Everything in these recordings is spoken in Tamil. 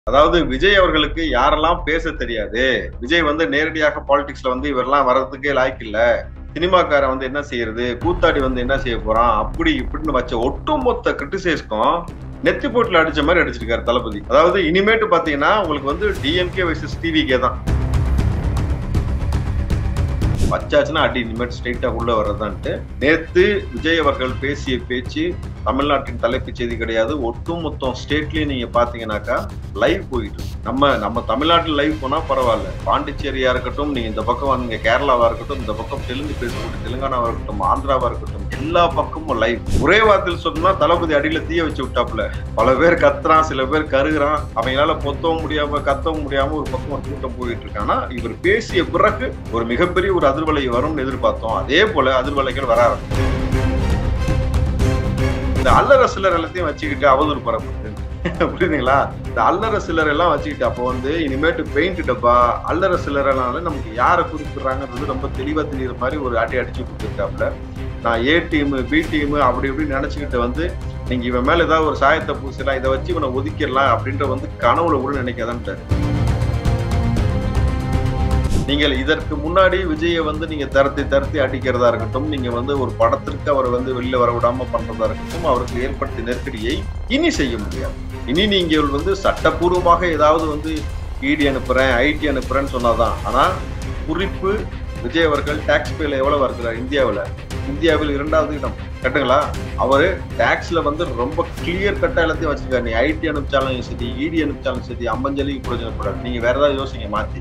அதாவது விஜய் அவர்களுக்கு யாரெல்லாம் பேச தெரியாது விஜய் வந்து நேரடியாக பாலிடிக்ஸ்ல வந்து இவரெல்லாம் வர்றதுக்கே லாய்க்கு இல்ல சினிமாக்காரன் வந்து என்ன செய்யறது கூத்தாடி வந்து என்ன செய்ய போறான் அப்படி இப்படின்னு வச்ச ஒட்டுமொத்த கிரிட்டிசைஸ்க்கும் நெத்தி போட்டுல அடிச்ச மாதிரி அடிச்சிருக்காரு தளபதி அதாவது இனிமேட்டு பாத்தீங்கன்னா உங்களுக்கு வந்து டிஎம்கே வர்சஸ் டிவிகே தான் வச்சாச்சுன்னா அடி இனிமேட் ஸ்ட்ரெயிட்டா உள்ள வர்றதான்ட்டு நேத்து விஜய் அவர்கள் பேசிய பேச்சு தமிழ்நாட்டின் தலைப்புச் செய்தி கிடையாது ஒட்டுமொத்தம் ஸ்டேட்லயும் நீங்க பாத்தீங்கன்னாக்கா லைவ் போயிட்டு இருக்கு. நம்ம நம்ம தமிழ்நாட்டில் லைவ் போனா பரவாயில்ல பாண்டிச்சேரியா இருக்கட்டும் நீங்க இந்த பக்கம் வந்து கேரளாவா இருக்கட்டும் இந்த பக்கம் தெலுங்கு பேசக்கூடிய தெலுங்கானாவா இருக்கட்டும் ஆந்திராவா இருக்கட்டும் எல்லா பக்கமும் லைவ் ஒரே வார்த்தையில் சொன்னா தளபதி அடியில தீய வச்சு விட்டாப்புல பல பேர் கத்துறான் சில பேர் கருகுறான் அவங்களால பொத்தவும் முடியாம கத்தவும் முடியாம ஒரு பக்கம் ஒரு கூட்டம் போயிட்டு இருக்கானா இவர் பேசிய பிறகு ஒரு மிகப்பெரிய ஒரு அதிர்வலை வரும்னு எதிர்பார்த்தோம் அதே போல அதிர்வலைகள் வர ஆரம்பிச்சு இந்த அல்லற சிலர் எல்லாத்தையும் வச்சுக்கிட்டு அவதூறு பரப்பு புரியுதுங்களா இந்த அல்லற சிலர் எல்லாம் வச்சுக்கிட்டு அப்போ வந்து இனிமேட்டு பெயிண்ட் டப்பா அல்லற சிலர்னால நமக்கு யாரை குறிப்பிடுறாங்கிறது ரொம்ப தெளிவா தெரியுற மாதிரி ஒரு அடி அடிச்சு கொடுத்துருக்காப்புல நான் ஏ டீம் பி டீம் அப்படி இப்படி நினைச்சுக்கிட்டு வந்து நீங்க இவன் மேல ஏதாவது ஒரு சாயத்தை பூசலாம் இதை வச்சு இவனை ஒதுக்கிடலாம் அப்படின்ற வந்து கனவுல கூட நினைக்காதான்ட்டாரு நீங்கள் இதற்கு முன்னாடி விஜயை வந்து நீங்க தரத்தி தரத்தி அடிக்கிறதா இருக்கட்டும் நீங்க வந்து ஒரு படத்திற்கு அவர் வந்து வெளியில வர விடாம பண்றதா இருக்கட்டும் அவருக்கு ஏற்படுத்திய நெருக்கடியை இனி செய்ய முடியாது இனி நீங்கள் வந்து சட்டப்பூர்வமாக ஏதாவது வந்து இடி அனுப்புறேன் ஐடி அனுப்புறேன்னு சொன்னாதான் ஆனா குறிப்பு விஜய் அவர்கள் டாக்ஸ் பேல எவ்வளவு இருக்கிறார் இந்தியாவில் இந்தியாவில் இரண்டாவது இடம் கட்டுங்களா அவரு டாக்ஸ்ல வந்து ரொம்ப கிளியர் கட்டா எல்லாத்தையும் வச்சிருக்காரு நீ ஐடி அனுப்பிச்சாலும் சரி இடி அனுப்பிச்சாலும் சரி அம்மஞ்சலிக்கு பிரயோஜனப்படாது நீங்க வேற ஏதாவது யோசிங்க மாத்தி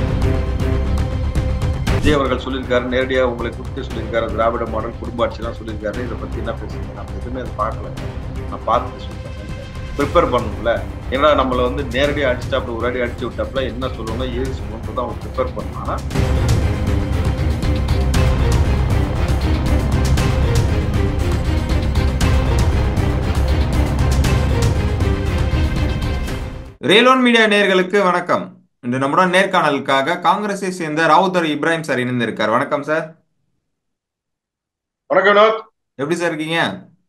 விஜய் அவர்கள் சொல்லியிருக்காரு நேரடியாக உங்களை குறித்து சொல்லியிருக்காரு திராவிட மாடல் குடும்ப ஆட்சிலாம் சொல்லியிருக்காரு இதை பத்தி என்ன பேசுறீங்க நான் எதுவுமே அதை பார்க்கல நான் பார்த்துட்டு சொல்றேன் ப்ரிப்பேர் பண்ணணும்ல ஏன்னா நம்மளை வந்து நேரடியாக அடிச்சிட்டாப்புல ஒரு அடி அடிச்சு விட்டாப்புல என்ன சொல்லணும் ஏது சொல்லணும்னு தான் அவங்க ப்ரிப்பேர் பண்ணணும் ஆனா ரேலோன் மீடியா நேயர்களுக்கு வணக்கம் இன்று நம்முடன் நேர்காணலுக்காக காங்கிரஸை சேர்ந்த ராவுத்தர் இப்ராஹிம் சார் இணைந்திருக்கார் வணக்கம் சார் வணக்கம் வினோத் எப்படி சார் இருக்கீங்க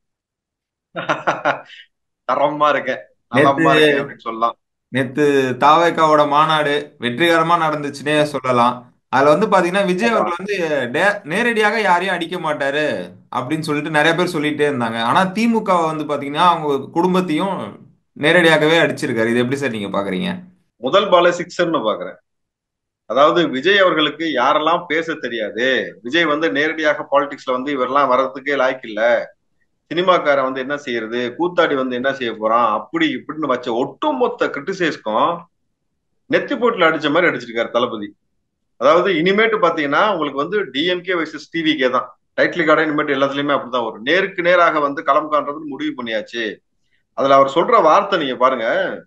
தரமா இருக்கேன் நலமா நேத்து- இருக்கேன் அப்படின்னு சொல்லலாம் நேத்து தாவேக்காவோட மாநாடு வெற்றிகரமா நடந்துச்சுன்னே சொல்லலாம் அதுல வந்து பாத்தீங்கன்னா விஜய் அவர்கள் வந்து டே- நேரடியாக யாரையும் அடிக்க மாட்டாரு அப்படின்னு சொல்லிட்டு நிறைய பேர் சொல்லிட்டே இருந்தாங்க ஆனா திமுக வந்து பாத்தீங்கன்னா அவங்க குடும்பத்தையும் நேரடியாகவே அடிச்சிருக்காரு இது எப்படி சார் நீங்க பாக்குறீங்க முதல் பால சிக்ஸர்னு பாக்குறேன் அதாவது விஜய் அவர்களுக்கு யாரெல்லாம் பேச தெரியாது விஜய் வந்து நேரடியாக பாலிடிக்ஸ்ல வந்து இவரெல்லாம் வர்றதுக்கே லாய்க்கு இல்ல சினிமாக்காரன் வந்து என்ன செய்யறது கூத்தாடி வந்து என்ன செய்ய போறான் அப்படி இப்படின்னு வச்ச ஒட்டுமொத்த கிரிட்டிசைஸ்க்கும் நெத்தி போட்டுல அடிச்ச மாதிரி அடிச்சிருக்காரு தளபதி அதாவது இனிமேட்டு பாத்தீங்கன்னா உங்களுக்கு வந்து டிஎம்கே வர்சஸ் டிவிகே தான் டைட்டில் கார்டா இனிமேட்டு எல்லாத்துலயுமே அப்படிதான் வரும் நேருக்கு நேராக வந்து களம் காண்றதுன்னு முடிவு பண்ணியாச்சு அதுல அவர் சொல்ற வார்த்தை நீங்க பாருங்க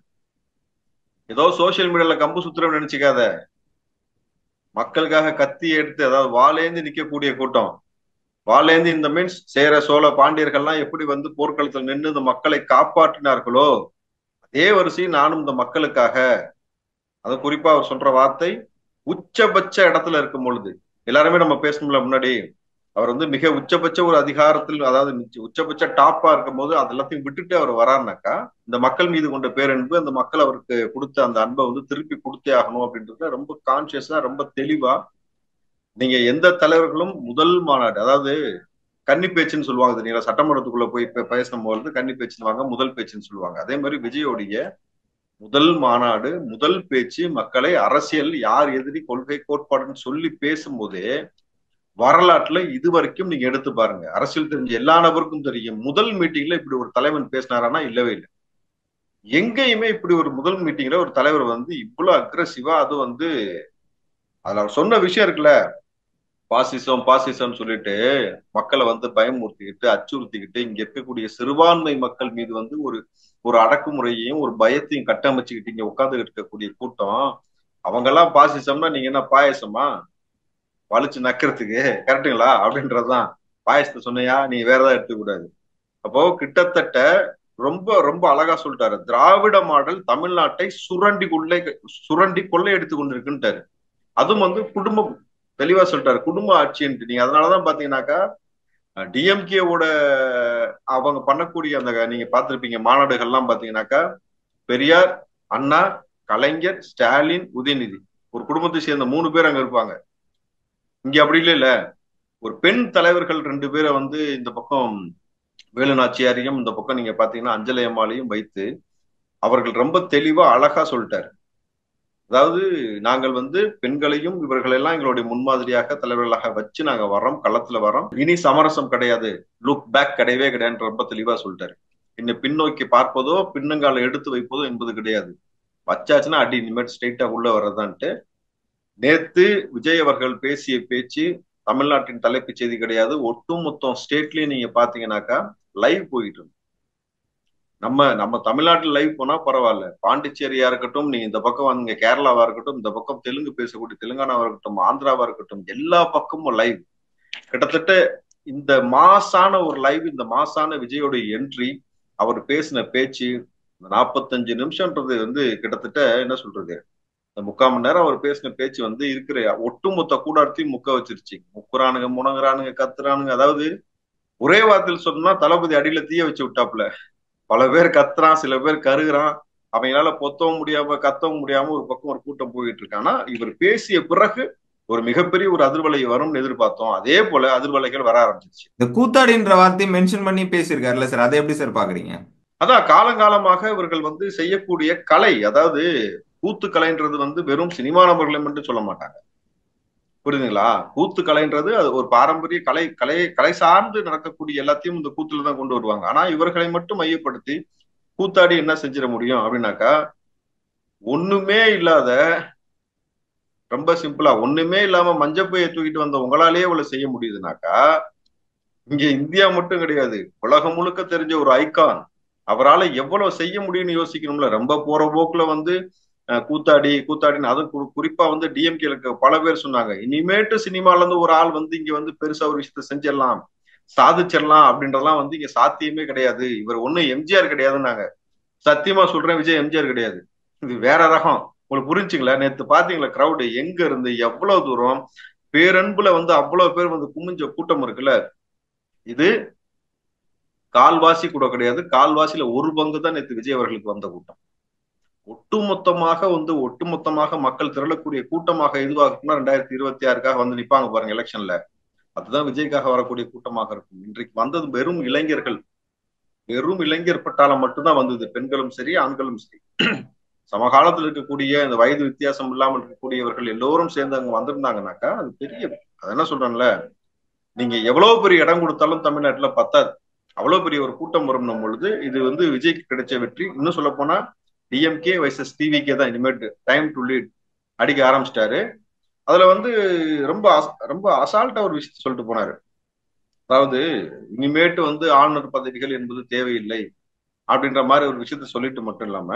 ஏதோ சோசியல் மீடியால கம்பு சுத்துறோம்னு நினைச்சுக்காத மக்களுக்காக கத்தி எடுத்து அதாவது வாளேந்து நிக்கக்கூடிய கூட்டம் வாளேந்து இந்த மீன்ஸ் சேர சோழ பாண்டியர்கள்லாம் எப்படி வந்து போர்க்களத்தில் நின்று இந்த மக்களை காப்பாற்றினார்களோ அதே வரிசையில் நானும் இந்த மக்களுக்காக அது குறிப்பா அவர் சொல்ற வார்த்தை உச்சபட்ச இடத்துல இருக்கும் பொழுது எல்லாருமே நம்ம பேசணும்ல முன்னாடி அவர் வந்து மிக உச்சபட்ச ஒரு அதிகாரத்தில் அதாவது நிச்ச- உச்சபட்ச டாப்பா இருக்கும் போது அது எல்லாத்தையும் விட்டுட்டு அவர் வராருனாக்கா இந்த மக்கள் மீது கொண்ட பேரன்பு அந்த மக்கள் அவருக்கு கொடுத்த அந்த அன்பை வந்து திருப்பி கொடுத்தே ஆகணும் அப்படின்றத ரொம்ப கான்சியஸா ரொம்ப தெளிவா நீங்க எந்த தலைவர்களும் முதல் மாநாடு அதாவது கன்னி பேச்சுன்னு சொல்லுவாங்க தெரியுங்களா சட்டமன்றத்துக்குள்ள போய் பே- பேசும்போது கன்னி பேச்சுன்னு வாங்க முதல் பேச்சுன்னு சொல்லுவாங்க அதே மாதிரி விஜயோடைய முதல் மாநாடு முதல் பேச்சு மக்களை அரசியல் யார் எதிரி கொள்கை கோட்பாடுன்னு சொல்லி பேசும்போதே வரலாற்றுல இது வரைக்கும் நீங்க எடுத்து பாருங்க அரசியல் தெரிஞ்ச எல்லா நபருக்கும் தெரியும் முதல் மீட்டிங்ல இப்படி ஒரு தலைவன் பேசினாரானா இல்லவே இல்லை எங்கேயுமே இப்படி ஒரு முதல் மீட்டிங்ல ஒரு தலைவர் வந்து இவ்வளவு அக்ரஸிவா அது வந்து அதுல அவர் சொன்ன விஷயம் இருக்குல்ல பாசிசம் பாசிசம் சொல்லிட்டு மக்களை வந்து பயமுறுத்திக்கிட்டு அச்சுறுத்திக்கிட்டு இங்க இருக்கக்கூடிய சிறுபான்மை மக்கள் மீது வந்து ஒரு ஒரு அடக்குமுறையையும் ஒரு பயத்தையும் கட்டமைச்சுக்கிட்டு இங்க உட்கார்ந்துகிட்டு இருக்கக்கூடிய கூட்டம் அவங்க எல்லாம் பாசிசம்னா நீங்க என்ன பாயசமா வலிச்சு நக்கிறதுக்கு கரெக்டுங்களா அப்படின்றதுதான் பாயசத்தை சொன்னையா நீ வேற ஏதாவது எடுத்துக்க கூடாது அப்போ கிட்டத்தட்ட ரொம்ப ரொம்ப அழகா சொல்லிட்டாரு திராவிட மாடல் தமிழ்நாட்டை சுரண்டி கொள்ளை சுரண்டி கொள்ளையடித்து கொண்டிருக்குன்ட்டாரு அதுவும் வந்து குடும்பம் தெளிவா சொல்லிட்டாரு குடும்ப ஆட்சின்ட்டு நீங்க அதனாலதான் பாத்தீங்கன்னாக்கா டிஎம்கேவோட அவங்க பண்ணக்கூடிய அந்த நீங்க பார்த்திருப்பீங்க மாநாடுகள்லாம் பாத்தீங்கன்னாக்கா பெரியார் அண்ணா கலைஞர் ஸ்டாலின் உதயநிதி ஒரு குடும்பத்தை சேர்ந்த மூணு பேர் அங்க இருப்பாங்க இங்க அப்படி இல்லை இல்ல ஒரு பெண் தலைவர்கள் ரெண்டு பேரை வந்து இந்த பக்கம் வேலு நாச்சியாரையும் இந்த பக்கம் நீங்க பாத்தீங்கன்னா அஞ்சலி அம்மாளையும் வைத்து அவர்கள் ரொம்ப தெளிவா அழகா சொல்லிட்டாரு அதாவது நாங்கள் வந்து பெண்களையும் இவர்களெல்லாம் எங்களுடைய முன்மாதிரியாக தலைவர்களாக வச்சு நாங்க வரோம் களத்துல வரோம் இனி சமரசம் கிடையாது லுக் பேக் கிடையவே கிடையாது ரொம்ப தெளிவா சொல்லிட்டாரு இன்னும் பின்னோக்கி பார்ப்பதோ பின்னங்கால எடுத்து வைப்பதோ என்பது கிடையாது வச்சாச்சுன்னா அடி இனிமேல் ஸ்ட்ரெயிட்டா உள்ள வர்றதான்ட்டு நேத்து விஜய் அவர்கள் பேசிய பேச்சு தமிழ்நாட்டின் தலைப்புச் செய்தி கிடையாது ஒட்டுமொத்தம் ஸ்டேட்லயும் நீங்க பாத்தீங்கன்னாக்கா லைவ் போயிட்டு இருக்கு நம்ம நம்ம தமிழ்நாட்டில் லைவ் போனா பரவாயில்ல பாண்டிச்சேரியா இருக்கட்டும் நீங்க இந்த பக்கம் வந்து கேரளாவா இருக்கட்டும் இந்த பக்கம் தெலுங்கு பேசக்கூடிய தெலுங்கானாவா இருக்கட்டும் ஆந்திராவா இருக்கட்டும் எல்லா பக்கமும் லைவ் கிட்டத்தட்ட இந்த மாசான ஒரு லைவ் இந்த மாசான விஜயோட என்ட்ரி அவர் பேசின பேச்சு நாற்பத்தஞ்சு நிமிஷம்ன்றது வந்து கிட்டத்தட்ட என்ன சொல்றது இந்த முக்கால் மணி நேரம் அவர் பேசின பேச்சு வந்து இருக்கிற ஒட்டுமொத்த கூடாரத்தையும் முக்க வச்சிருச்சு முக்குறானுங்க முணங்குறானுங்க கத்துறானுங்க அதாவது ஒரே வார்த்தையில் சொன்னா தளபதி அடியில தீய வச்சு விட்டாப்புல பல பேர் கத்துறான் சில பேர் கருகுறான் அவங்களால பொத்தவும் முடியாம கத்தவும் முடியாம ஒரு பக்கம் ஒரு கூட்டம் போயிட்டு இருக்கானா இவர் பேசிய பிறகு ஒரு மிகப்பெரிய ஒரு அதிர்வலை வரும்னு எதிர்பார்த்தோம் அதே போல அதிர்வலைகள் வர ஆரம்பிச்சிச்சு இந்த கூத்தாடின்ற வார்த்தையை மென்ஷன் பண்ணி பேசியிருக்காருல்ல சார் அதை எப்படி சார் பாக்குறீங்க அதான் காலங்காலமாக இவர்கள் வந்து செய்யக்கூடிய கலை அதாவது கூத்து கலைன்றது வந்து வெறும் சினிமா நபர்களை மட்டும் சொல்ல மாட்டாங்க புரியுதுங்களா கூத்து கலைன்றது அது ஒரு பாரம்பரிய கலை கலை கலை சார்ந்து நடக்கக்கூடிய எல்லாத்தையும் இந்த கூத்துல தான் கொண்டு வருவாங்க ஆனா இவர்களை மட்டும் மையப்படுத்தி கூத்தாடி என்ன செஞ்சிட முடியும் அப்படின்னாக்கா ஒண்ணுமே இல்லாத ரொம்ப சிம்பிளா ஒண்ணுமே இல்லாம மஞ்சப்பையை தூக்கிட்டு வந்த உங்களாலேயே இவ்வளவு செய்ய முடியுதுனாக்கா இங்க இந்தியா மட்டும் கிடையாது உலகம் முழுக்க தெரிஞ்ச ஒரு ஐகான் அவரால் எவ்வளவு செய்ய முடியும்னு யோசிக்கணும்ல ரொம்ப போற போக்குல வந்து கூத்தாடி கூத்தாடின்னு அதுவும் குறிப்பா வந்து டிஎம்கேலுக்கு பல பேர் சொன்னாங்க இனிமேட்டு சினிமால இருந்து ஒரு ஆள் வந்து இங்க வந்து பெருசா ஒரு விஷயத்த செஞ்சிடலாம் சாதிச்சிடலாம் அப்படின்றதெல்லாம் வந்து இங்க சாத்தியமே கிடையாது இவர் ஒண்ணும் எம்ஜிஆர் கிடையாதுன்னாங்க சத்தியமா சொல்றேன் விஜய் எம்ஜிஆர் கிடையாது இது வேற ரகம் உங்களுக்கு புரிஞ்சுங்களா நேத்து பாத்தீங்களா கிரௌடு எங்க இருந்து எவ்வளவு தூரம் பேரன்புல வந்து அவ்வளவு பேர் வந்து குமிஞ்ச கூட்டம் இருக்குல்ல இது கால்வாசி கூட கிடையாது கால்வாசியில ஒரு பங்கு தான் நேற்று விஜய் அவர்களுக்கு வந்த கூட்டம் ஒட்டுமொத்தமாக வந்து ஒட்டுமொத்தமாக மக்கள் திரளக்கூடிய கூட்டமாக எதுவாக ரெண்டாயிரத்தி இருபத்தி ஆறுக்காக வந்து நிப்பாங்க பாருங்க எலெக்ஷன்ல அதுதான் விஜய்க்காக வரக்கூடிய கூட்டமாக இருக்கும் இன்றைக்கு வந்தது வெறும் இளைஞர்கள் வெறும் இளைஞர் பட்டாளம் மட்டும்தான் வந்தது பெண்களும் சரி ஆண்களும் சரி சமகாலத்தில் இருக்கக்கூடிய இந்த வயது வித்தியாசம் இல்லாமல் இருக்கக்கூடியவர்கள் எல்லோரும் சேர்ந்து அங்க வந்திருந்தாங்கனாக்கா அது பெரிய அது என்ன சொல்றேன்ல நீங்க எவ்வளவு பெரிய இடம் கொடுத்தாலும் தமிழ்நாட்டுல பத்தாது அவ்வளவு பெரிய ஒரு கூட்டம் வரும் பொழுது இது வந்து விஜய்க்கு கிடைச்ச வெற்றி இன்னும் சொல்ல போனா டிஎம்கே வைசஸ் டிவிகே தான் இனிமேட்டு டைம் டு லீட் அடிக்க ஆரம்பிச்சிட்டாரு அதுல வந்து ரொம்ப ரொம்ப அசால்ட்டா ஒரு விஷயத்த சொல்லிட்டு போனாரு அதாவது இனிமேட்டு வந்து ஆளுநர் பதவிகள் என்பது தேவையில்லை அப்படின்ற மாதிரி ஒரு விஷயத்த சொல்லிட்டு மட்டும் இல்லாம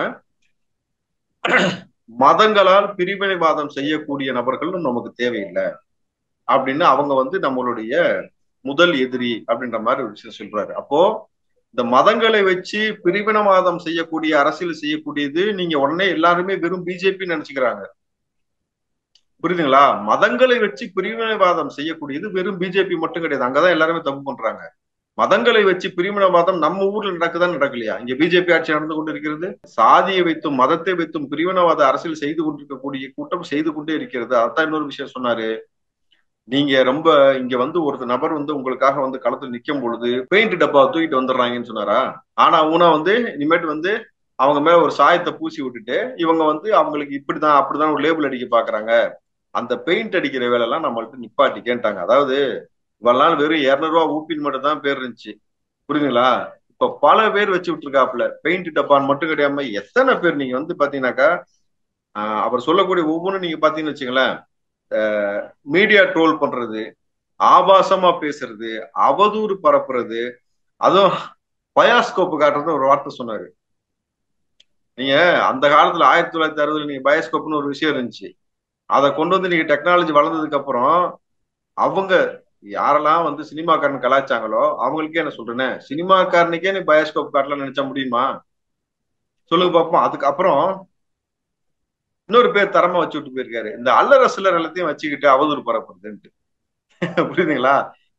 மதங்களால் பிரிவினைவாதம் செய்யக்கூடிய நபர்களும் நமக்கு தேவையில்லை அப்படின்னு அவங்க வந்து நம்மளுடைய முதல் எதிரி அப்படின்ற மாதிரி ஒரு விஷயம் சொல்றாரு அப்போ இந்த மதங்களை வச்சு பிரிவினவாதம் செய்யக்கூடிய அரசியல் செய்யக்கூடியது நீங்க உடனே எல்லாருமே வெறும் பிஜேபி நினைச்சுக்கிறாங்க புரியுதுங்களா மதங்களை வச்சு பிரிவினைவாதம் செய்யக்கூடியது வெறும் பிஜேபி மட்டும் கிடையாது அங்கதான் எல்லாருமே தப்பு பண்றாங்க மதங்களை வச்சு பிரிவினவாதம் நம்ம ஊர்ல நடக்குதான் நடக்கலையா இங்க பிஜேபி ஆட்சி நடந்து கொண்டு இருக்கிறது சாதியை வைத்தும் மதத்தை வைத்தும் பிரிவினவாத அரசியல் செய்து கொண்டிருக்கக்கூடிய கூட்டம் செய்து கொண்டே இருக்கிறது அதான் இன்னொரு விஷயம் சொன்னாரு நீங்க ரொம்ப இங்க வந்து ஒரு நபர் வந்து உங்களுக்காக வந்து களத்துல நிக்கும் பொழுது பெயிண்ட் டப்பா தூக்கிட்டு வந்துடுறாங்கன்னு சொன்னாரா ஆனா ஊனா வந்து இனிமேட்டு வந்து அவங்க மேல ஒரு சாயத்தை பூசி விட்டுட்டு இவங்க வந்து அவங்களுக்கு இப்படிதான் அப்படிதான் ஒரு லேபிள் அடிக்க பாக்குறாங்க அந்த பெயிண்ட் அடிக்கிற வேலை எல்லாம் நம்மள்ட்ட நிப்பாட்டி கேட்டாங்க அதாவது இவ்வளவு நாள் வெறும் இருநூறுவா ஊப்பின் மட்டும் தான் பேர் இருந்துச்சு புரியுதுங்களா இப்ப பல பேர் வச்சு விட்டுருக்காப்புல பெயிண்ட் டப்பான்னு மட்டும் கிடையாம எத்தனை பேர் நீங்க வந்து பாத்தீங்கன்னாக்கா அவர் சொல்லக்கூடிய ஒவ்வொன்றும் நீங்க பாத்தீங்கன்னு வச்சுங்களேன் மீடியா ட்ரோல் பண்றது ஆபாசமா பேசுறது அவதூறு பரப்புறது அதுவும் பயாஸ்கோப்பு காட்டுறது ஒரு வார்த்தை சொன்னாரு நீங்க அந்த காலத்துல ஆயிரத்தி தொள்ளாயிரத்தி அறுபதுல நீங்க பயாஸ்கோப்னு ஒரு விஷயம் இருந்துச்சு அதை கொண்டு வந்து நீங்க டெக்னாலஜி வளர்ந்ததுக்கு அப்புறம் அவங்க யாரெல்லாம் வந்து சினிமாக்காரன் கலாச்சாங்களோ அவங்களுக்கே என்ன சொல்றேன்னு சினிமாக்காரனுக்கே நீ பயாஸ்கோப் காட்டலாம் நினைச்சா முடியுமா சொல்லுங்க பார்ப்போம் அதுக்கப்புறம் இன்னொரு பேர் தரமா வச்சு விட்டு போயிருக்காரு இந்த அல்லற சிலர் எல்லாத்தையும் வச்சுக்கிட்டு அவதூறு பரப்புறதுன்ட்டு புரியுதுங்களா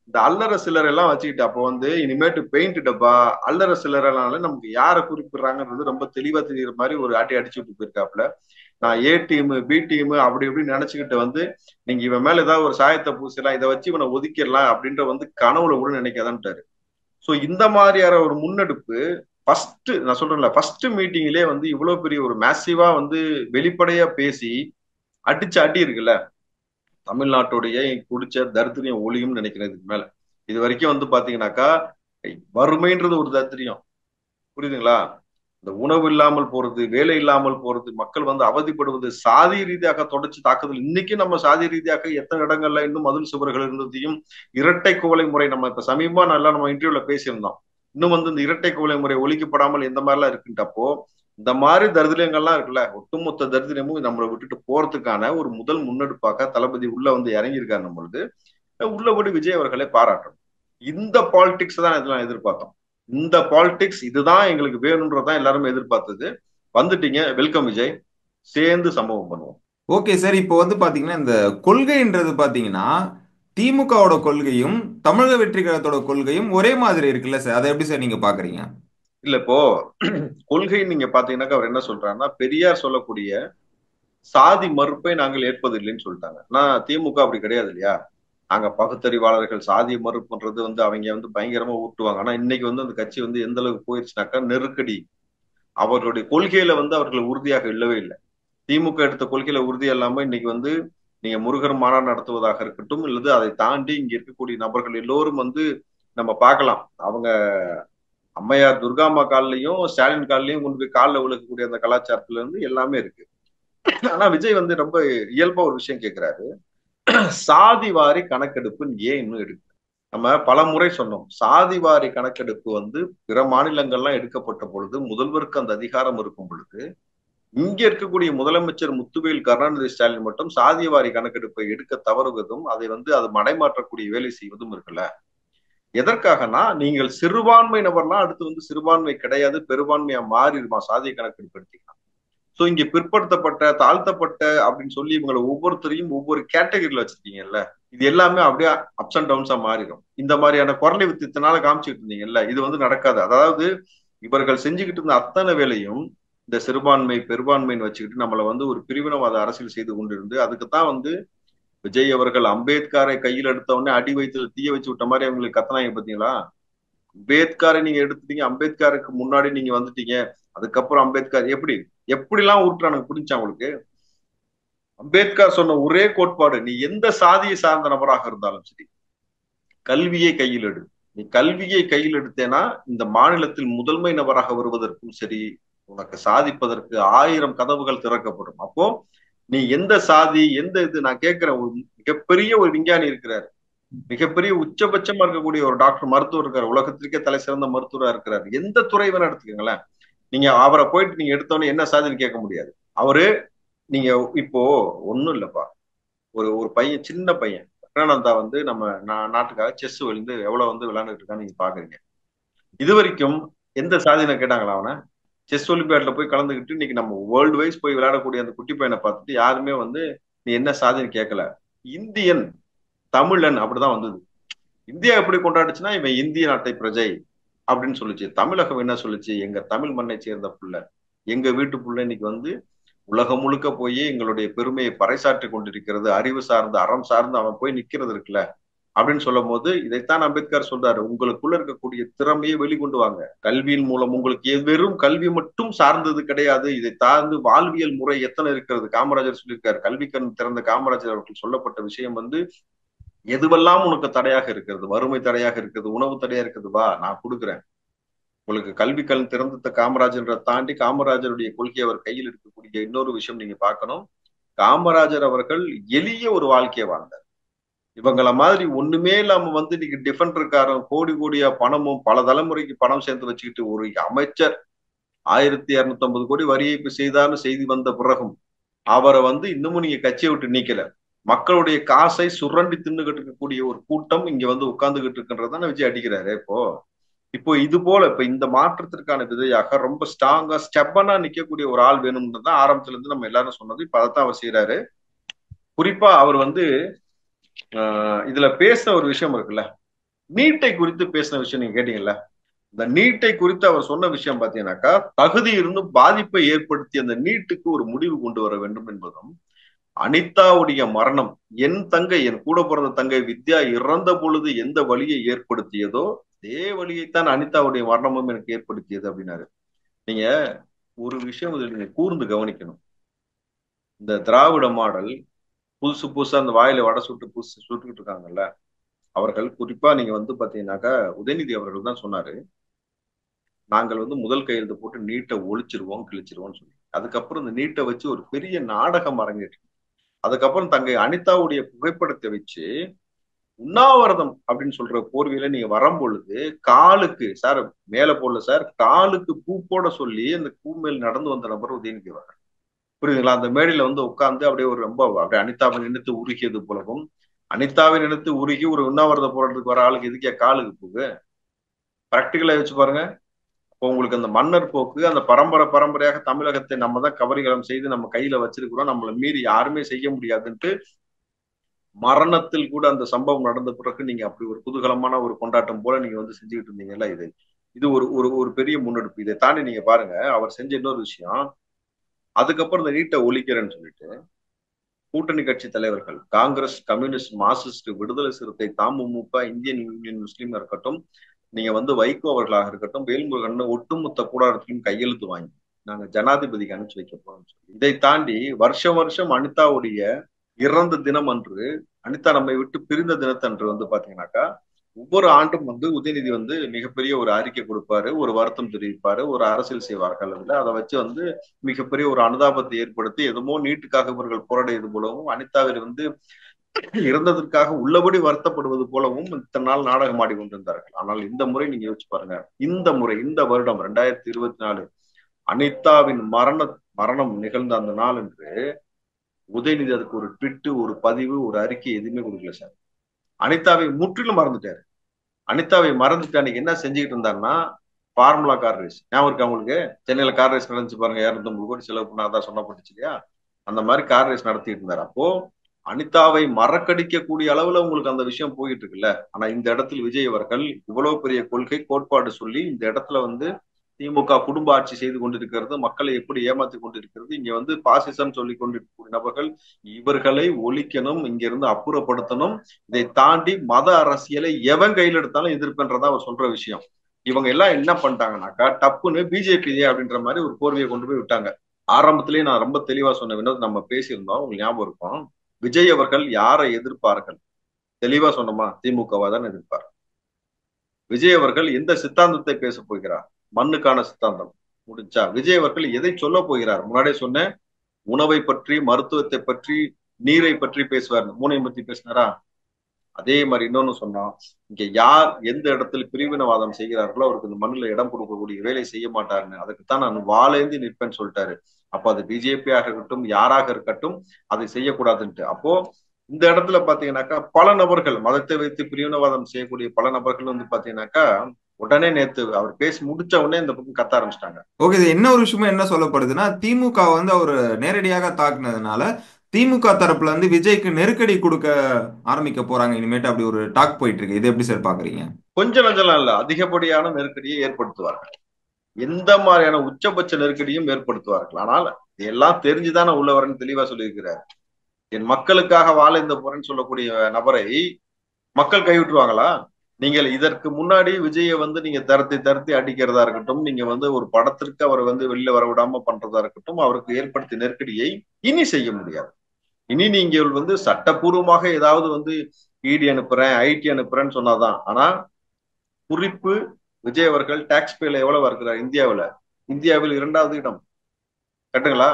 இந்த அல்லற சிலர் எல்லாம் வச்சுக்கிட்டு அப்போ வந்து இனிமேட்டு பெயிண்ட் டப்பா அல்லற சிலர்னால நமக்கு யாரை குறிப்பிடுறாங்கன்றது ரொம்ப தெளிவா தெரியுற மாதிரி ஒரு ஆட்டி அடிச்சு விட்டு போயிருக்காப்புல நான் ஏ டீம் பி டீம் அப்படி இப்படின்னு நினைச்சுக்கிட்டு வந்து நீங்க இவன் மேல ஏதாவது ஒரு சாயத்தை பூசலாம் இதை வச்சு இவனை ஒதுக்கிடலாம் அப்படின்ற வந்து கனவுல கூட நினைக்காதான்ட்டாரு சோ இந்த மாதிரியான ஒரு முன்னெடுப்பு ஃபர்ஸ்ட் நான் சொல்றேன்ல ஃபர்ஸ்ட் மீட்டிங்லயே வந்து இவ்வளவு பெரிய ஒரு மேசிவா வந்து வெளிப்படையா பேசி அடிச்ச அடி இருக்குல்ல தமிழ்நாட்டுடைய குடிச்ச தரித்திரியம் ஒளியும் நினைக்கிறேன் இதுக்கு மேல இது வரைக்கும் வந்து பாத்தீங்கன்னாக்கா வறுமைன்றது ஒரு தரித்திரியம் புரியுதுங்களா இந்த உணவு இல்லாமல் போறது வேலை இல்லாமல் போறது மக்கள் வந்து அவதிப்படுவது சாதி ரீதியாக தொடர்ச்சி தாக்குதல் இன்னைக்கு நம்ம சாதி ரீதியாக எத்தனை இடங்கள்ல இன்னும் மதில் சுவர்கள் இருந்ததையும் இரட்டை குவளை முறை நம்ம இப்ப சமீபமா நல்லா நம்ம இன்டர்வியூல பேசியிருந்தோம் இன்னும் வந்து இந்த இரட்டை குவளை முறை ஒழிக்கப்படாமல் எந்த மாதிரிலாம் இருக்குன்றப்போ இந்த மாதிரி தரித்திரியங்கள்லாம் இருக்குல்ல ஒட்டுமொத்த தரித்திரமும் நம்மளை விட்டுட்டு போறதுக்கான ஒரு முதல் முன்னெடுப்பாக தளபதி உள்ள வந்து இறங்கியிருக்காரு நம்மளுது உள்ளபடி விஜய் அவர்களை பாராட்டணும் இந்த பாலிடிக்ஸ் தான் இதெல்லாம் எதிர்பார்த்தோம் இந்த பாலிடிக்ஸ் இதுதான் எங்களுக்கு வேணும்ன்றதான் எல்லாருமே எதிர்பார்த்தது வந்துட்டீங்க வெல்கம் விஜய் சேர்ந்து சம்பவம் பண்ணுவோம் ஓகே சார் இப்போ வந்து பாத்தீங்கன்னா இந்த கொள்கைன்றது பாத்தீங்கன்னா திமுகவோட கொள்கையும் தமிழக வெற்றி கழகத்தோட கொள்கையும் ஒரே மாதிரி இருக்குல்ல சார் அதை எப்படி சார் நீங்க பாக்குறீங்க இல்ல இப்போ கொள்கை நீங்க பாத்தீங்கன்னாக்கா அவர் என்ன சொல்றாருன்னா பெரியார் சொல்லக்கூடிய சாதி மறுப்பை நாங்கள் ஏற்பதில்லைன்னு சொல்லிட்டாங்க ஆனா திமுக அப்படி கிடையாது இல்லையா நாங்க பகுத்தறிவாளர்கள் சாதி மறுப்புன்றது வந்து அவங்க வந்து பயங்கரமா ஊட்டுவாங்க ஆனா இன்னைக்கு வந்து அந்த கட்சி வந்து எந்த அளவுக்கு போயிருச்சுனாக்கா நெருக்கடி அவர்களுடைய கொள்கையில வந்து அவர்கள் உறுதியாக இல்லவே இல்லை திமுக எடுத்த கொள்கையில உறுதியா இல்லாம இன்னைக்கு வந்து நீங்க முருகர் மாநாடு நடத்துவதாக இருக்கட்டும் இல்லது அதை தாண்டி இங்க இருக்கக்கூடிய நபர்கள் எல்லோரும் வந்து நம்ம பார்க்கலாம் அவங்க அம்மையார் துர்காமா கால்லையும் ஸ்டாலின் கால்லையும் கொண்டு போய் காலில் விழுக்கக்கூடிய அந்த கலாச்சாரத்துல இருந்து எல்லாமே இருக்கு ஆனா விஜய் வந்து ரொம்ப இயல்பா ஒரு விஷயம் கேட்கிறாரு சாதி வாரி கணக்கெடுப்பு ஏன் இன்னும் எடுக்க நம்ம பல முறை சொன்னோம் சாதி வாரி கணக்கெடுப்பு வந்து பிற மாநிலங்கள்லாம் எடுக்கப்பட்ட பொழுது முதல்வருக்கு அந்த அதிகாரம் இருக்கும் பொழுது இங்க இருக்கக்கூடிய முதலமைச்சர் முத்துவேல் கருணாநிதி ஸ்டாலின் மட்டும் சாதிய வாரி கணக்கெடுப்பை எடுக்க தவறுவதும் அதை வந்து அது மடைமாற்றக்கூடிய வேலை செய்வதும் இருக்குல்ல எதற்காகனா நீங்கள் சிறுபான்மை நபர்லாம் அடுத்து வந்து சிறுபான்மை கிடையாது பெரும்பான்மையா மாறிடுமா சாதிய கணக்கெடுப்பு எடுத்தீங்கன்னா சோ இங்க பிற்படுத்தப்பட்ட தாழ்த்தப்பட்ட அப்படின்னு சொல்லி இவங்களை ஒவ்வொருத்தரையும் ஒவ்வொரு கேட்டகரியில வச்சிருக்கீங்கல்ல இது எல்லாமே அப்படியே அப்ஸ் அண்ட் டவுன்ஸா மாறிடும் இந்த மாதிரியான குரலை வித்தியத்தினால காமிச்சுட்டு இருந்தீங்கல்ல இது வந்து நடக்காது அதாவது இவர்கள் செஞ்சுக்கிட்டு இருந்த அத்தனை வேலையும் இந்த சிறுபான்மை பெரும்பான்மைன்னு வச்சுக்கிட்டு நம்மளை வந்து ஒரு பிரிவினவாத அரசியல் செய்து கொண்டிருந்து அதுக்குத்தான் வந்து விஜய் அவர்கள் அம்பேத்கரை கையில் எடுத்த உடனே அடி வைத்து தீய வச்சு விட்ட மாதிரி அவங்களுக்கு கத்தனாங்க பாத்தீங்களா அம்பேத்கரை நீங்க எடுத்துட்டீங்க அம்பேத்கருக்கு முன்னாடி நீங்க வந்துட்டீங்க அதுக்கப்புறம் அம்பேத்கர் எப்படி எப்படி எல்லாம் உருட்டுறானுங்க புரிஞ்சா உங்களுக்கு அம்பேத்கர் சொன்ன ஒரே கோட்பாடு நீ எந்த சாதியை சார்ந்த நபராக இருந்தாலும் சரி கல்வியை கையில் எடு நீ கல்வியை கையில் எடுத்தேனா இந்த மாநிலத்தில் முதன்மை நபராக வருவதற்கும் சரி உனக்கு சாதிப்பதற்கு ஆயிரம் கதவுகள் திறக்கப்படும் அப்போ நீ எந்த சாதி எந்த இது நான் கேட்கிறேன் ஒரு மிகப்பெரிய ஒரு விஞ்ஞானி இருக்கிறார் மிகப்பெரிய உச்சபட்சமா இருக்கக்கூடிய ஒரு டாக்டர் மருத்துவர் இருக்காரு உலகத்திற்கே தலை சிறந்த மருத்துவரா இருக்கிறார் எந்த துறை வேணா எடுத்துக்கோங்களேன் நீங்க அவரை போயிட்டு நீங்க எடுத்தோன்னே என்ன சாதின்னு கேட்க முடியாது அவரு நீங்க இப்போ ஒண்ணும் இல்லப்பா ஒரு ஒரு பையன் சின்ன பையன் பிரகனந்தா வந்து நம்ம நாட்டுக்காக செஸ் விழுந்து எவ்வளவு வந்து விளையாண்டுட்டு இருக்கான்னு நீங்க பாக்குறீங்க இது வரைக்கும் எந்த சாதினை கேட்டாங்களா அவனை செஸ் ஒலிம்பியாட்ல போய் கலந்துக்கிட்டு இன்னைக்கு நம்ம வேர்ல்டு வைஸ் போய் விளையாடக்கூடிய அந்த குட்டி பையனை பார்த்துட்டு யாருமே வந்து நீ என்ன சாதின்னு கேட்கல இந்தியன் தமிழன் அப்படிதான் வந்தது இந்தியா எப்படி கொண்டாடுச்சுன்னா இவன் இந்திய நாட்டை பிரஜை அப்படின்னு சொல்லுச்சு தமிழகம் என்ன சொல்லுச்சு எங்க தமிழ் மண்ணை சேர்ந்த புள்ள எங்க வீட்டு புள்ள இன்னைக்கு வந்து உலகம் முழுக்க போய் எங்களுடைய பெருமையை பறைசாற்றி கொண்டிருக்கிறது அறிவு சார்ந்து அறம் சார்ந்து அவன் போய் நிக்கிறது இருக்குல்ல அப்படின்னு சொல்லும் போது இதைத்தான் அம்பேத்கர் சொல்றாரு உங்களுக்குள்ள இருக்கக்கூடிய திறமையை வெளிக்கொண்டு வாங்க கல்வியின் மூலம் உங்களுக்கு வெறும் கல்வி மட்டும் சார்ந்தது கிடையாது இதை சார்ந்து வாழ்வியல் முறை எத்தனை இருக்கிறது காமராஜர் சொல்லியிருக்காரு கல்விக்கண் திறந்த காமராஜர் அவர்கள் சொல்லப்பட்ட விஷயம் வந்து எதுவெல்லாம் உனக்கு தடையாக இருக்கிறது வறுமை தடையாக இருக்கிறது உணவு தடையா இருக்குது வா நான் கொடுக்குறேன் உங்களுக்கு கல்வி கண் திறந்த காமராஜரை தாண்டி காமராஜருடைய கொள்கை அவர் கையில் இருக்கக்கூடிய இன்னொரு விஷயம் நீங்க பார்க்கணும் காமராஜர் அவர்கள் எளிய ஒரு வாழ்க்கையை வாழ்ந்தார் இவங்கள மாதிரி ஒண்ணுமே இல்லாம வந்து இன்னைக்கு டிஃபெண்டருக்காரன் கோடி கோடியா பணமும் பல தலைமுறைக்கு பணம் சேர்ந்து வச்சுக்கிட்டு ஒரு அமைச்சர் ஆயிரத்தி இருநூத்தி ஐம்பது கோடி வரி ஏய்ப்பு செய்தார்னு செய்தி வந்த பிறகும் அவரை வந்து இன்னமும் நீங்க கட்சியை விட்டு நீக்கல மக்களுடைய காசை சுரண்டி தின்னுகிட்டு இருக்கக்கூடிய ஒரு கூட்டம் இங்க வந்து உட்கார்ந்துகிட்டு இருக்குன்றதான விஜய் அடிக்கிறாரு இப்போ இப்போ இது போல இப்ப இந்த மாற்றத்திற்கான விதையாக ரொம்ப ஸ்ட்ராங்கா ஸ்டெப்பனா நிக்கக்கூடிய ஒரு ஆள் வேணும்னு தான் ஆரம்பத்துல இருந்து நம்ம எல்லாரும் சொன்னது இப்ப அதைத்தான் அவர் செய்யறாரு குறிப்பா அவர் வந்து இதுல பேச ஒரு விஷயம் இருக்குல்ல நீட்டை குறித்து பேசின விஷயம் நீங்க கேட்டீங்கல்ல இந்த நீட்டை குறித்து அவர் சொன்ன விஷயம் பாத்தீங்கன்னாக்கா தகுதி இருந்தும் பாதிப்பை ஏற்படுத்தி அந்த நீட்டுக்கு ஒரு முடிவு கொண்டு வர வேண்டும் என்பதும் அனிதாவுடைய மரணம் என் தங்கை என் கூட பிறந்த தங்கை வித்யா இறந்த பொழுது எந்த வழியை ஏற்படுத்தியதோ அதே வழியைத்தான் அனிதாவுடைய மரணமும் எனக்கு ஏற்படுத்தியது அப்படின்னாரு நீங்க ஒரு விஷயம் இதில் நீங்க கூர்ந்து கவனிக்கணும் இந்த திராவிட மாடல் புதுசு புதுசா அந்த வாயில வடை சுட்டு புதுசு சுட்டுக்கிட்டு இருக்காங்கல்ல அவர்கள் குறிப்பா நீங்க வந்து பாத்தீங்கன்னாக்கா உதயநிதி அவர்கள் தான் சொன்னாரு நாங்கள் வந்து முதல் கையெழுத்து போட்டு நீட்டை ஒழிச்சிருவோம் கிழிச்சிருவோம்னு சொல்லி அதுக்கப்புறம் இந்த நீட்டை வச்சு ஒரு பெரிய நாடகம் அரங்கேற்று அதுக்கப்புறம் தங்கை அனிதாவுடைய புகைப்படத்தை வச்சு உண்ணாவிரதம் அப்படின்னு சொல்ற போர்வையில நீங்க வரும் பொழுது காலுக்கு சார் மேல போடல சார் காலுக்கு பூ போட சொல்லி அந்த பூ மேல் நடந்து வந்த நபர் உதயநிதி வர்றார் புரியுதுங்களா அந்த மேடையில வந்து உட்கார்ந்து அப்படியே ஒரு ரொம்ப அப்படியே அனிதாவை நினைத்து உருகியது போலவும் அனிதாவை நினைத்து உருகி ஒரு உண்ணாவிரத போராட்டத்துக்கு வர ஆளுக்கு எதுக்கே காலுக்கு பூவு பிராக்டிக்கலா வச்சு பாருங்க இப்போ உங்களுக்கு அந்த மன்னர் போக்கு அந்த பரம்பரை பரம்பரையாக தமிழகத்தை நம்ம தான் கபரிகலம் செய்து நம்ம கையில வச்சிருக்கிறோம் நம்மளை மீறி யாருமே செய்ய முடியாதுன்ட்டு மரணத்தில் கூட அந்த சம்பவம் நடந்த பிறகு நீங்க அப்படி ஒரு குதூகலமான ஒரு கொண்டாட்டம் போல நீங்க வந்து செஞ்சுக்கிட்டு இருந்தீங்கல்ல இது இது ஒரு ஒரு ஒரு பெரிய முன்னெடுப்பு இதை தாண்டி நீங்க பாருங்க அவர் செஞ்ச இன்னொரு விஷயம் அதுக்கப்புறம் இந்த நீட்டை ஒழிக்கிறேன்னு சொல்லிட்டு கூட்டணி கட்சி தலைவர்கள் காங்கிரஸ் கம்யூனிஸ்ட் மார்க்சிஸ்ட் விடுதலை சிறுத்தை தமுமுக இந்தியன் யூனியன் முஸ்லீம் இருக்கட்டும் நீங்க வந்து வைகோ அவர்களாக இருக்கட்டும் வேல்முருகன் ஒட்டுமொத்த கூடாரத்திலும் கையெழுத்து வாங்கி நாங்க ஜனாதிபதிக்கு அனுப்பிச்சு வைக்க போறோம் சொல்லி இதை தாண்டி வருஷம் வருஷம் அனிதாவுடைய இறந்த தினம் அன்று அனிதா நம்மை விட்டு பிரிந்த தினத்தன்று வந்து பாத்தீங்கன்னாக்கா ஒவ்வொரு ஆண்டும் வந்து உதயநிதி வந்து மிகப்பெரிய ஒரு அறிக்கை கொடுப்பாரு ஒரு வருத்தம் தெரிவிப்பாரு ஒரு அரசியல் செய்வார்கள் அதுல அதை வச்சு வந்து மிகப்பெரிய ஒரு அனுதாபத்தை ஏற்படுத்தி எதுமோ நீட்டுக்காக இவர்கள் போராடியது போலவும் அனிதாவில் வந்து இறந்ததற்காக உள்ளபடி வருத்தப்படுவது போலவும் இத்தனை நாள் நாடகம் ஆடி கொண்டிருந்தார்கள் ஆனால் இந்த முறை நீங்க யோசிச்சு பாருங்க இந்த முறை இந்த வருடம் ரெண்டாயிரத்தி இருபத்தி நாலு அனிதாவின் மரண மரணம் நிகழ்ந்த அந்த நாள் என்று உதயநிதி அதுக்கு ஒரு ட்விட்டு ஒரு பதிவு ஒரு அறிக்கை எதுவுமே கொடுக்கல சார் அனிதாவை முற்றிலும் மறந்துட்டாரு அனிதாவை மறந்துட்டு அன்னைக்கு என்ன செஞ்சுக்கிட்டு இருந்தாருன்னா ஃபார்முலா கார் ரேஸ் ஞாபகம் இருக்கு அவங்களுக்கு சென்னையில கார் ரேஸ் நடந்துச்சு பாருங்க இரநூத்தம்பது கோடி செலவு பண்ணா அதான் சொன்னப்பட்டுச்சு இல்லையா அந்த மாதிரி கார் ரேஸ் நடத்திட்டு இருந்தாரு அப்போ அனிதாவை மறக்கடிக்கக்கூடிய அளவுல உங்களுக்கு அந்த விஷயம் போயிட்டு இருக்குல்ல ஆனா இந்த இடத்துல விஜய் அவர்கள் இவ்வளவு பெரிய கொள்கை கோட்பாடு சொல்லி இந்த இடத்துல வந்து திமுக குடும்ப ஆட்சி செய்து கொண்டிருக்கிறது மக்களை எப்படி ஏமாத்தி கொண்டிருக்கிறது இங்க வந்து பாசிசம் சொல்லி கொண்டிருக்கக்கூடிய நபர்கள் இவர்களை ஒழிக்கணும் இங்க இருந்து அப்புறப்படுத்தணும் இதை தாண்டி மத அரசியலை எவன் கையில் எடுத்தாலும் எதிர்ப்புன்றதா அவர் சொல்ற விஷயம் இவங்க எல்லாம் என்ன பண்ணிட்டாங்கன்னாக்கா டப்புன்னு பிஜேபி அப்படின்ற மாதிரி ஒரு கோர்வையை கொண்டு போய் விட்டாங்க ஆரம்பத்திலேயே நான் ரொம்ப தெளிவா சொன்ன வினோத் நம்ம பேசியிருந்தோம் உங்களுக்கு ஞாபகம் இருக்கும் விஜய் அவர்கள் யாரை எதிர்ப்பார்கள் தெளிவா சொன்னோமா திமுகவா தான் எதிர்ப்பார் விஜய் அவர்கள் எந்த சித்தாந்தத்தை பேச போகிறார் மண்ணுக்கான சித்தாந்தம் முடிஞ்சா விஜய் அவர்கள் எதை சொல்ல போகிறார் முன்னாடியே சொன்னேன் உணவை பற்றி மருத்துவத்தை பற்றி நீரை பற்றி பேசுவார் மூனையும் பற்றி பேசினாரா அதே மாதிரி இன்னொன்னு சொன்னோம் இங்க யார் எந்த இடத்துல பிரிவினவாதம் செய்கிறார்களோ அவருக்கு இந்த மண்ணில் இடம் கொடுக்கக்கூடிய வேலை செய்ய மாட்டாருன்னு அதுக்குத்தான் நான் வாழேந்தி நிற்பேன்னு சொல்லிட்டாரு அப்போ அது பிஜேபியாக இருக்கட்டும் யாராக இருக்கட்டும் அதை செய்யக்கூடாதுன்ட்டு அப்போ இந்த இடத்துல பாத்தீங்கன்னாக்கா பல நபர்கள் மதத்தை வைத்து பிரிவினவாதம் செய்யக்கூடிய பல நபர்கள் வந்து பாத்தீங்கன்னாக்கா உடனே நேத்து அவர் பேசி முடிச்ச உடனே இந்த பக்கம் கத்த ஆரம்பிச்சிட்டாங்க ஓகே இது என்ன ஒரு விஷயமா என்ன சொல்லப்படுதுன்னா திமுக வந்து அவர் நேரடியாக தாக்குனதுனால திமுக தரப்புல இருந்து விஜய்க்கு நெருக்கடி கொடுக்க ஆரம்பிக்க போறாங்க இனிமேட்டு அப்படி ஒரு டாக் போயிட்டு இருக்கு இது எப்படி சார் பாக்குறீங்க கொஞ்சம் நஞ்சலாம் இல்ல அதிகப்படியான நெருக்கடியை ஏற்படுத்துவார்கள் எந்த மாதிரியான உச்சபட்ச நெருக்கடியும் ஏற்படுத்துவார்கள் ஆனால் இதெல்லாம் தெரிஞ்சுதான் உள்ள வரேன்னு தெளிவா சொல்லியிருக்கிறார் என் மக்களுக்காக வாழ இந்த போறேன்னு சொல்லக்கூடிய நபரை மக்கள் கைவிட்டுருவாங்களா நீங்கள் இதற்கு முன்னாடி விஜயை வந்து நீங்க தரத்தி தரத்தி அடிக்கிறதா இருக்கட்டும் நீங்க வந்து ஒரு படத்திற்கு அவர் வந்து வெளியில வர விடாம பண்றதா இருக்கட்டும் அவருக்கு ஏற்படுத்திய நெருக்கடியை இனி செய்ய முடியாது இனி நீங்கள் வந்து சட்டப்பூர்வமாக ஏதாவது வந்து இடி அனுப்புறேன் ஐடி அனுப்புறேன்னு சொன்னாதான் ஆனா குறிப்பு விஜய் அவர்கள் டாக்ஸ் பேல எவ்வளவு இருக்கிறார் இந்தியாவில் இந்தியாவில் இரண்டாவது இடம் கட்டுங்களா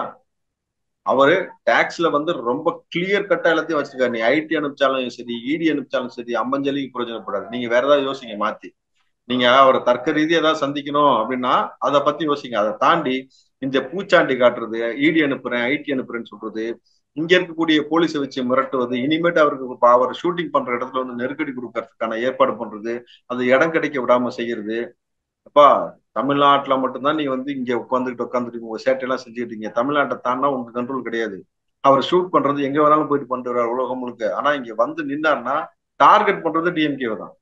அவரு டாக்ஸ்ல வந்து ரொம்ப கிளியர் கட்டா எல்லாத்தையும் வச்சிருக்காரு நீ ஐடி அனுப்பிச்சாலும் சரி இடி அனுப்பிச்சாலும் சரி அம்பஞ்சலிக்கு பிரயோஜனப்படாது நீங்க வேற ஏதாவது யோசிங்க மாத்தி நீங்க அவரை தர்க்க ரீதியா ஏதாவது சந்திக்கணும் அப்படின்னா அதை பத்தி யோசிங்க அதை தாண்டி இந்த பூச்சாண்டி காட்டுறது இடி அனுப்புறேன் ஐடி அனுப்புறேன்னு சொல்றது இங்க இருக்கக்கூடிய போலீஸை வச்சு மிரட்டுவது இனிமேட்டு அவருக்கு அவர் ஷூட்டிங் பண்ற இடத்துல வந்து நெருக்கடி கொடுக்கறதுக்கான ஏற்பாடு பண்றது அது இடம் கிடைக்க விடாம செய்யறது அப்பா தமிழ்நாட்டுல மட்டும்தான் நீ வந்து இங்க உட்காந்துக்கிட்டு உட்காந்துட்டு உங்க சேட்டையெல்லாம் செஞ்சுக்கிட்டீங்க தமிழ்நாட்டை தாண்டா உங்க கண்ட்ரோல் கிடையாது அவர் ஷூட் பண்றது எங்க வேணாலும் போயிட்டு பண்ணிட்டு வர்றாரு உலகம் முழுக்க ஆனா இங்க வந்து நின்னார்னா டார்கெட் பண்றது டிஎம்கே தான்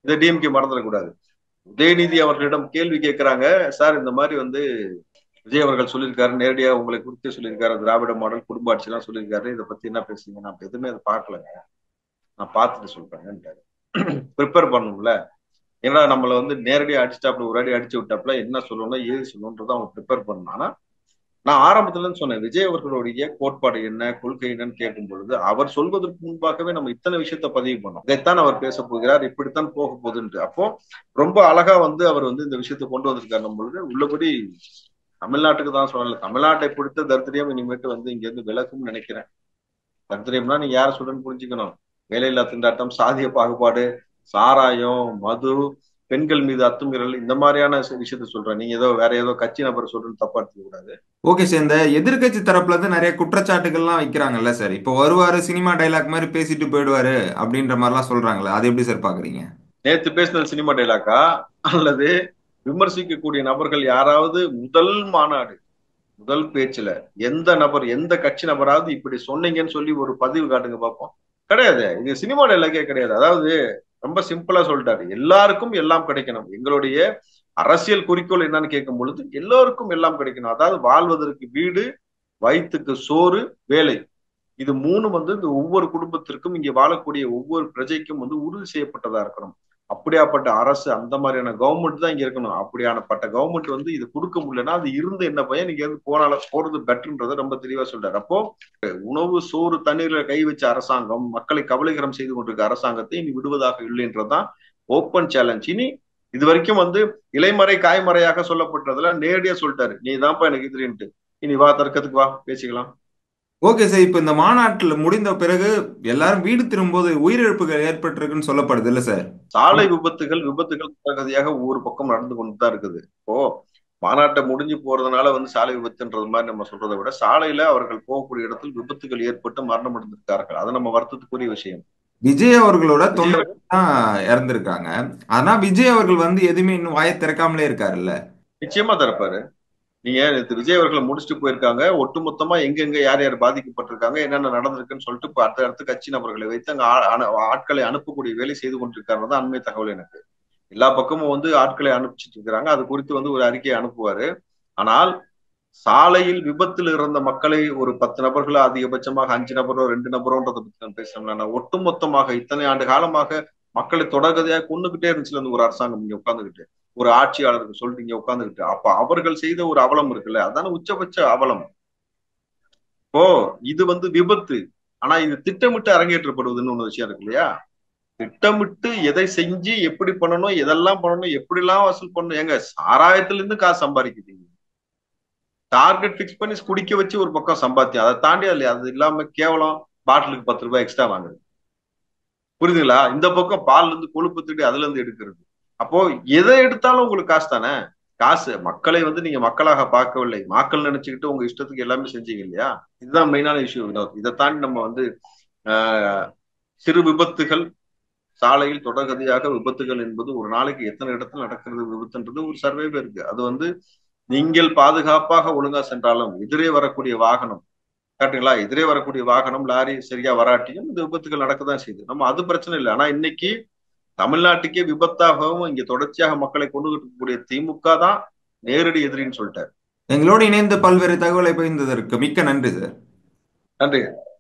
இதை டிஎம்கே மறந்துடக்கூடாது உதயநிதி அவர்களிடம் கேள்வி கேட்கிறாங்க சார் இந்த மாதிரி வந்து விஜய் அவர்கள் சொல்லியிருக்காரு நேரடியாக உங்களை குறித்து சொல்லியிருக்காரு திராவிட மாடல் குடும்ப ஆட்சி எல்லாம் சொல்லியிருக்காரு இதை பத்தி என்ன பேசுறீங்க நான் எதுவுமே அதை பார்க்கலங்க நான் பார்த்துட்டு சொல்றேன்ட்டாரு ப்ரிப்பேர் பண்ணணும்ல ஏன்னா நம்மள வந்து நேரடியாக அடிச்சிட்டாப்ல ஒரு அடி அடிச்சு விட்டாப்ல என்ன சொல்லணும் ஏது சொல்லணுன்றதை அவங்க ப்ரிப்பேர் பண்ணணும் ஆனா நான் ஆரம்பத்துல இருந்து சொன்னேன் விஜய் அவர்களுடைய கோட்பாடு என்ன கொள்கை என்னன்னு கேட்கும் பொழுது அவர் சொல்வதற்கு முன்பாகவே நம்ம இத்தனை விஷயத்த பதிவு பண்ணோம் இதைத்தான் அவர் பேச போகிறார் இப்படித்தான் போக போகுதுன்ட்டு அப்போ ரொம்ப அழகா வந்து அவர் வந்து இந்த விஷயத்தை கொண்டு வந்திருக்காரு பொழுது உள்ளபடி தமிழ்நாட்டுக்கு தான் சொல்லல தமிழ்நாட்டை பிடித்த தரித்திரியம் இனிமேட்டு வந்து இங்க இருந்து விளக்கும்னு நினைக்கிறேன் தரித்திரியம்னா நீங்க யார சொல்றேன்னு புரிஞ்சுக்கணும் வேலையில்லா திண்டாட்டம் சாதிய பாகுபாடு சாராயம் மது பெண்கள் மீது அத்துமீறல் இந்த மாதிரியான விஷயத்த சொல்றேன் நீங்க ஏதோ வேற ஏதோ கட்சி நபர் சொல்றேன்னு தப்பா எடுத்துக்க கூடாது ஓகே சார் இந்த எதிர்கட்சி தரப்புல இருந்து நிறைய குற்றச்சாட்டுகள்லாம் வைக்கிறாங்கல்ல சார் இப்போ வருவாரு சினிமா டைலாக் மாதிரி பேசிட்டு போயிடுவாரு அப்படின்ற மாதிரிலாம் சொல்றாங்களே அது எப்படி சார் பாக்குறீங்க நேத்து பேசினது சினிமா டைலாக்கா அல்லது விமர்சிக்கக்கூடிய நபர்கள் யாராவது முதல் மாநாடு முதல் பேச்சுல எந்த நபர் எந்த கட்சி நபராவது இப்படி சொன்னீங்கன்னு சொல்லி ஒரு பதிவு காட்டுங்க பார்ப்போம் கிடையாது இது சினிமா டைலாக்கே கிடையாது அதாவது ரொம்ப சிம்பிளா சொல்லிட்டாரு எல்லாருக்கும் எல்லாம் கிடைக்கணும் எங்களுடைய அரசியல் குறிக்கோள் என்னன்னு கேட்கும் பொழுது எல்லோருக்கும் எல்லாம் கிடைக்கணும் அதாவது வாழ்வதற்கு வீடு வயிற்றுக்கு சோறு வேலை இது மூணு வந்து இந்த ஒவ்வொரு குடும்பத்திற்கும் இங்க வாழக்கூடிய ஒவ்வொரு பிரஜைக்கும் வந்து உறுதி செய்யப்பட்டதா இருக்கணும் அப்படியாப்பட்ட அரசு அந்த மாதிரியான கவர்மெண்ட் தான் இங்க இருக்கணும் அப்படியானப்பட்ட கவர்மெண்ட் வந்து இது கொடுக்க முடியலன்னா அது இருந்து என்ன பையன் நீங்க வந்து போனால போறது பெட்டர்ன்றத ரொம்ப தெளிவா சொல்றாரு அப்போ உணவு சோறு தண்ணீர்ல கை வச்ச அரசாங்கம் மக்களை கபலீகரம் செய்து கொண்டிருக்க அரசாங்கத்தை இனி விடுவதாக இல்லைன்றதுதான் ஓப்பன் சேலஞ்ச் இனி இது வரைக்கும் வந்து இலைமறை காய்மறையாக சொல்லப்பட்டதுல நேரடியா சொல்லிட்டாரு நீ தான்ப்பா எனக்கு எதிரின்ட்டு இனி வா தர்க்கத்துக்கு வா பேசிக்கலாம் ஓகே சார் இப்போ இந்த மாநாட்டில் முடிந்த பிறகு எல்லாரும் வீடு திரும்பும்போது உயிரிழப்புகள் ஏற்பட்டிருக்குன்னு சொல்லப்படுது இல்ல சார் சாலை விபத்துகள் விபத்துகள் தகுதியாக ஒவ்வொரு பக்கம் நடந்து கொண்டு தான் இருக்குது இப்போ மாநாட்டை முடிஞ்சு போறதுனால வந்து சாலை விபத்துன்றது மாதிரி நம்ம சொல்றதை விட சாலையில அவர்கள் போகக்கூடிய இடத்தில் விபத்துகள் ஏற்பட்டு மரணம் அடைந்திருக்கார்கள் அது நம்ம வருத்தத்துக்குரிய விஷயம் விஜய் அவர்களோட தொண்டர்கள் தான் இறந்திருக்காங்க ஆனா விஜய் அவர்கள் வந்து எதுவுமே இன்னும் வாயை திறக்காமலே இருக்காருல்ல நிச்சயமா திறப்பாரு நீங்க நேற்று விஜய் அவர்களை முடிச்சுட்டு போயிருக்காங்க ஒட்டுமொத்தமா எங்கெங்க யார் யார் பாதிக்கப்பட்டிருக்காங்க என்னென்ன நடந்திருக்குன்னு சொல்லிட்டு இப்போ அடுத்த அடுத்த கட்சி நபர்களை வைத்து அங்க ஆட்களை அனுப்பக்கூடிய வேலை செய்து கொண்டிருக்காரு தான் அண்மை தகவல் எனக்கு எல்லா பக்கமும் வந்து ஆட்களை அனுப்பிச்சிட்டு இருக்கிறாங்க அது குறித்து வந்து ஒரு அறிக்கையை அனுப்புவாரு ஆனால் சாலையில் விபத்தில் இறந்த மக்களை ஒரு பத்து நபர்களோ அதிகபட்சமாக அஞ்சு நபரோ ரெண்டு நபரோன்றதை பத்தி நான் பேசுறேன் ஒட்டுமொத்தமாக இத்தனை ஆண்டு காலமாக மக்களை தொடர்கதையாக கொண்டுகிட்டே இருந்துச்சுல ஒரு அரசாங்கம் இங்க உட்காந்துக்கிட்டு ஒரு ஆட்சியாளருக்கு சொல்லிட்டு இங்க உட்காந்துக்கிட்டு அப்ப அவர்கள் செய்த ஒரு அவலம் இருக்குல்ல அதான உச்சபட்ச அவலம் இப்போ இது வந்து விபத்து ஆனா இது திட்டமிட்டு அரங்கேற்றப்படுவதுன்னு ஒண்ணு விஷயம் இருக்கு இல்லையா திட்டமிட்டு எதை செஞ்சு எப்படி பண்ணணும் எதெல்லாம் பண்ணணும் எப்படிலாம் வசூல் பண்ணணும் ஏங்க சாராயத்துல இருந்து காசு சம்பாதிக்குதுங்க டார்கெட் பிக்ஸ் பண்ணி குடிக்க வச்சு ஒரு பக்கம் சம்பாத்தியம் அதை தாண்டி அது அது இல்லாம கேவலம் பாட்டிலுக்கு பத்து ரூபாய் எக்ஸ்ட்ரா வாங்குறது புரியுதுங்களா இந்த பக்கம் பால்ல இருந்து கொழுப்பு திட்டி அதுல இருந்து எடுக்கிறது அப்போ எதை எடுத்தாலும் உங்களுக்கு காசு தானே காசு மக்களை வந்து நீங்க மக்களாக பார்க்கவில்லை மக்கள் நினைச்சுக்கிட்டு உங்க இஷ்டத்துக்கு எல்லாமே செஞ்சீங்க இல்லையா இதுதான் மெயினான இஷ்யூ வினோத் இதை தாண்டி நம்ம வந்து ஆஹ் சிறு விபத்துகள் சாலையில் தொடர்கதையாக விபத்துகள் என்பது ஒரு நாளைக்கு எத்தனை இடத்துல நடக்கிறது விபத்துன்றது ஒரு சர்வேவே இருக்கு அது வந்து நீங்கள் பாதுகாப்பாக ஒழுங்கா சென்றாலும் எதிரே வரக்கூடிய வாகனம் கரெக்டுங்களா எதிரே வரக்கூடிய வாகனம் லாரி சரியா வராட்டியும் இந்த விபத்துகள் நடக்கதான் செய்யுது நம்ம அது பிரச்சனை இல்லை ஆனா இன்னைக்கு தமிழ்நாட்டுக்கே விபத்தாகவும் இங்க தொடர்ச்சியாக மக்களை கொண்டு இருக்கக்கூடிய திமுக தான் நேரடி எதிரின்னு சொல்லிட்டாரு எங்களோடு இணைந்து பல்வேறு தகவலை பகிர்ந்ததற்கு மிக்க நன்றி சார் நன்றி